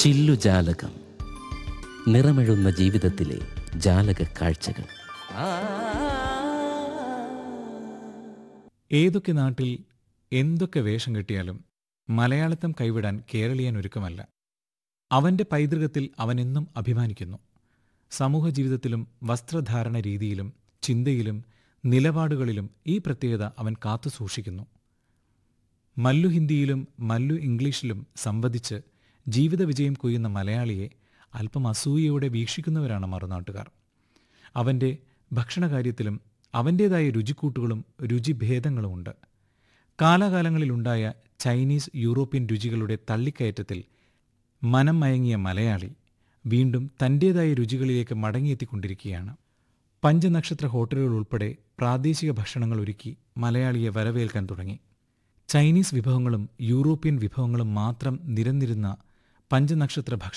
ചില്ലുജാലകം നിറമെഴുന്ന ജീവിതത്തിലെ ജാലക കാഴ്ചകൾ ഏതൊക്കെ നാട്ടിൽ എന്തൊക്കെ വേഷം കെട്ടിയാലും മലയാളത്തം കൈവിടാൻ കേരളീയൻ ഒരുക്കമല്ല അവന്റെ പൈതൃകത്തിൽ അവനെന്നും അഭിമാനിക്കുന്നു സമൂഹ ജീവിതത്തിലും വസ്ത്രധാരണ രീതിയിലും ചിന്തയിലും നിലപാടുകളിലും ഈ പ്രത്യേകത അവൻ കാത്തു സൂക്ഷിക്കുന്നു മല്ലു ഹിന്ദിയിലും മല്ലു ഇംഗ്ലീഷിലും സംവദിച്ച് ജീവിത വിജയം കൊയ്യുന്ന മലയാളിയെ അല്പം അസൂയയോടെ വീക്ഷിക്കുന്നവരാണ് മറുനാട്ടുകാർ അവൻ്റെ ഭക്ഷണകാര്യത്തിലും അവൻ്റേതായ രുചിക്കൂട്ടുകളും രുചിഭേദങ്ങളുമുണ്ട് കാലാകാലങ്ങളിലുണ്ടായ ചൈനീസ് യൂറോപ്യൻ രുചികളുടെ തള്ളിക്കയറ്റത്തിൽ മനം മയങ്ങിയ മലയാളി വീണ്ടും തൻ്റേതായ രുചികളിലേക്ക് മടങ്ങിയെത്തിക്കൊണ്ടിരിക്കുകയാണ് പഞ്ചനക്ഷത്ര ഹോട്ടലുകൾ ഉൾപ്പെടെ പ്രാദേശിക ഭക്ഷണങ്ങൾ ഒരുക്കി മലയാളിയെ വരവേൽക്കാൻ തുടങ്ങി ചൈനീസ് വിഭവങ്ങളും യൂറോപ്യൻ വിഭവങ്ങളും മാത്രം നിരന്നിരുന്ന പഞ്ചനക്ഷത്ര ഭക്ഷണ